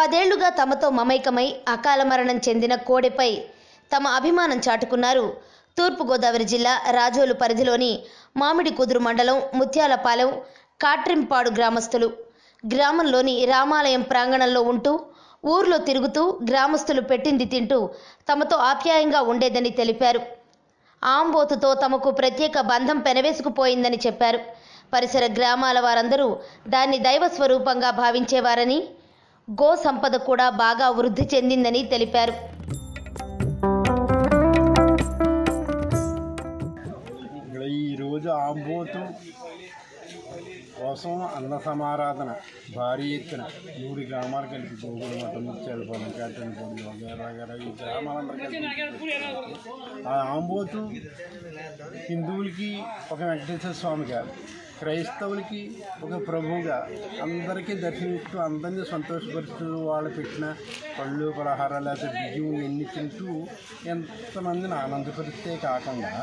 పదేళ్లుగా తమతో మమైకమై అకాల మరణం చెందిన కోడెపై తమ అభిమానం చాటుకున్నారు తూర్పుగోదావరి జిల్లా రాజోలు పరిధిలోని మామిడి కుదురు మండలం ముత్యాలపాలెం కాట్రింపాడు గ్రామస్తులు గ్రామంలోని రామాలయం ప్రాంగణంలో ఉంటూ ఊర్లో తిరుగుతూ గ్రామస్తులు పెట్టింది తింటూ తమతో ఆప్యాయంగా ఉండేదని తెలిపారు ఆంబోతుతో తమకు ప్రత్యేక బంధం పెనవేసుకుపోయిందని చెప్పారు పరిసర గ్రామాల వారందరూ దాన్ని దైవ స్వరూపంగా భావించేవారని గో సంపద కూడా బాగా వృద్ధి చెందిందని తెలిపారు ఇక్కడ ఈరోజు ఆంబోతు కోసం అన్న సమారాధన భారీ ఎత్తున మూడు గ్రామాలు కలిపి గోగుల మఠం ముత్యాలపాలెం కాటనపల్లి వగేరా వగేరా ఈ గ్రామాలందరూ కలిపి ఆ ఆంబోతు హిందువులకి ఒక వెంకటేశ్వర స్వామిగా క్రైస్తవులకి ఒక ప్రభువుగా అందరికీ దర్శనిస్తూ అందరినీ సంతోషపరుస్తూ వాళ్ళు పెట్టిన పళ్ళు పలహారాలు లేకపోతే బియ్యం ఎన్ని తింటూ ఎంతమందిని ఆనందపరిస్తే కాకుండా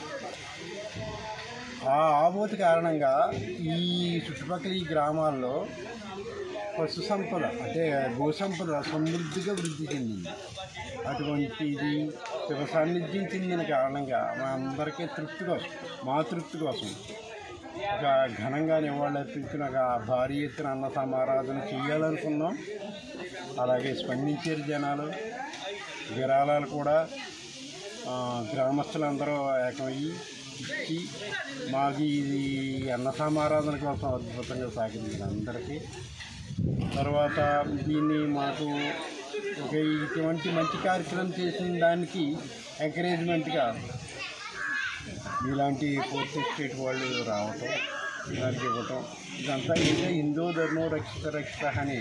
ఆ ఆబోతి కారణంగా ఈ చుట్టుపక్కల ఈ గ్రామాల్లో పశు సంపద అంటే భూ సంపద సమృద్ధిగా వృద్ధి చెందింది అటువంటి ఇది శివ సాన్నిధ్యం చెందిన కారణంగా మా అందరికీ తృప్తి కోసం మా తృప్తి కోసం ఒక ఘనంగా నివాళులర్పించిన ఒక భారీ ఎత్తున అన్న సమారాధన చేయాలనుకున్నాం అలాగే స్పందించారు జనాలు విరాళాలు కూడా ఆ, గ్రామస్తులందరూ ఏకమయ్యి ఇచ్చి మాకు ఇది అన్న సమారాధన కోసం అద్భుతంగా సాగింది అందరికీ తర్వాత దీన్ని మాకు ఒక ఇటువంటి మంచి కార్యక్రమం చేసిన దానికి ఎంకరేజ్మెంట్గా ఇలాంటి పూర్తి స్టేట్ వాళ్ళు రావటం దానికి ఇవ్వటం ఇదంతా ఏంటంటే హిందూ ధర్మం రక్షిత రక్షిత అని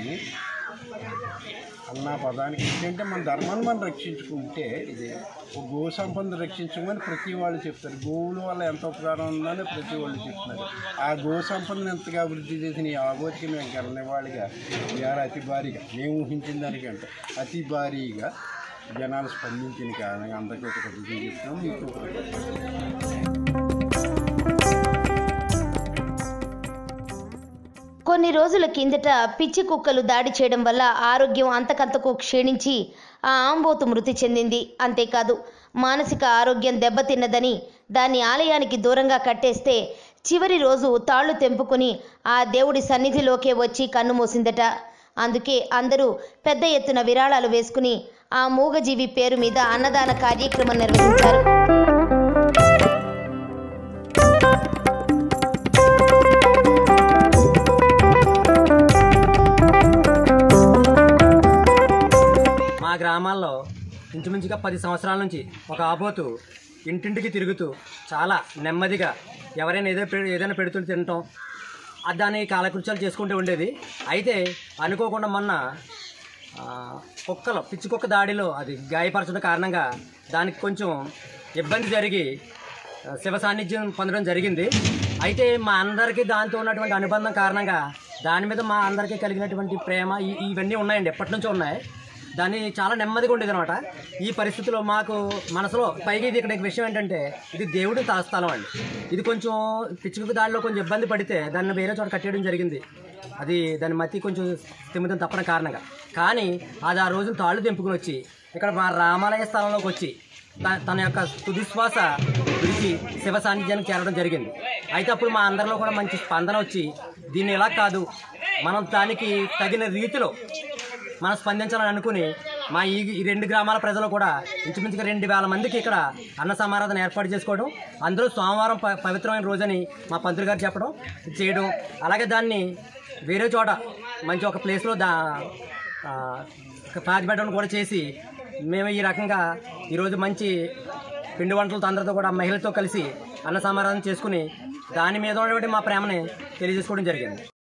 అన్న పదానికి ఏంటంటే మన ధర్మాన్ని మనం రక్షించుకుంటే ఇది ఒక గో సంపద రక్షించమని ప్రతి వాళ్ళు చెప్తారు గోవుల వల్ల ఎంత ఉపకారం ఉందని ప్రతి వాళ్ళు చెప్తున్నారు ఆ గో సంపదను ఎంతగా అభివృద్ధి చేసిన ఈ ఆగోతికి మేము గెలనివాళ్ళుగా ఇవాళ అతి భారీగా మేము ఊహించిన దానికంటే అతి భారీగా జనాలు స్పందించిన కారణంగా అందరికీ ఒక కృతజ్ఞత చెప్తున్నాం మీకు ఒక కృతజ్ఞత. కొన్ని రోజుల కిందట పిచ్చి కుక్కలు దాడి చేయడం వల్ల ఆరోగ్యం అంతకంతకు క్షీణించి ఆ ఆంబోతు మృతి చెందింది అంతేకాదు మానసిక ఆరోగ్యం దెబ్బతిన్నదని దాన్ని ఆలయానికి దూరంగా కట్టేస్తే చివరి రోజు తాళ్లు తెంపుకుని ఆ దేవుడి సన్నిధిలోకే వచ్చి కన్నుమూసిందట అందుకే అందరూ పెద్ద ఎత్తున విరాళాలు వేసుకుని ఆ మూగజీవి పేరు మీద అన్నదాన కార్యక్రమం నిర్వహించారు మా గ్రామాల్లో ఇంచుమించుగా పది సంవత్సరాల నుంచి ఒక ఆబోతు ఇంటింటికి తిరుగుతూ చాలా నెమ్మదిగా ఎవరైనా ఏదో పె- ఏదైనా పెడుతూ తినటం ఆ దాని కాలకృత్యాలు చేసుకుంటూ ఉండేది అయితే అనుకోకుండా మొన్న ఆ, కుక్కలు పిచ్చి కుక్క దాడిలో అది గాయపరచడం కారణంగా దానికి కొంచెం ఇబ్బంది జరిగి ఆ, శివ సాన్నిధ్యం పొందడం జరిగింది అయితే మా అందరికీ దాంతో ఉన్నటువంటి అనుబంధం కారణంగా దాని మీద మా అందరికీ కలిగినటువంటి ప్రేమ ఈ- ఇవన్నీ ఉన్నాయండి ఎప్పటి నుంచో ఉన్నాయి దాన్ని చాలా నెమ్మదిగా ఉండేది అనమాట ఈ పరిస్థితిలో మాకు మనసులో పైగా ఇది ఇక్కడ విషయం ఏంటంటే ఇది దేవుడి తా స్థలం అండి ఇది కొంచెం పిచ్చుకు దాడిలో కొంచెం ఇబ్బంది పడితే దాన్ని వేరే చోట కట్టేయడం జరిగింది అది దాని మతి కొంచెం స్థిమితం తప్పన కారణంగా కానీ అది ఆ రోజులు తాళ్ళు తెంపుకుని వచ్చి ఇక్కడ మా రామాలయ స్థలంలోకి వచ్చి త- తన యొక్క తుదిశ్వాస విడిచి శివ సాన్నిధ్యానికి చేరడం జరిగింది అయితే అప్పుడు మా అందరిలో కూడా మంచి స్పందన వచ్చి దీన్ని ఎలా కాదు మనం దానికి తగిన రీతిలో మనం స్పందించాలని అనుకుని మా ఈ ఈ రెండు గ్రామాల ప్రజలు కూడా ఇంచుమించుగా రెండు వేల మందికి ఇక్కడ అన్న సమారాధన ఏర్పాటు చేసుకోవడం అందులో సోమవారం ప- పవిత్రమైన రోజని మా పంతులు గారు చెప్పడం చేయడం అలాగే దాన్ని వేరే చోట మంచి ఒక ప్లేస్లో దా ఆ, పాతిపెట్టడం కూడా చేసి మేము ఈ రకంగా ఈరోజు మంచి పిండి వంటలతో అందరితో కూడా మహిళలతో కలిసి అన్న సమారాధన చేసుకుని దాని మీద ఉన్నటువంటి మా ప్రేమని తెలియజేసుకోవడం జరిగింది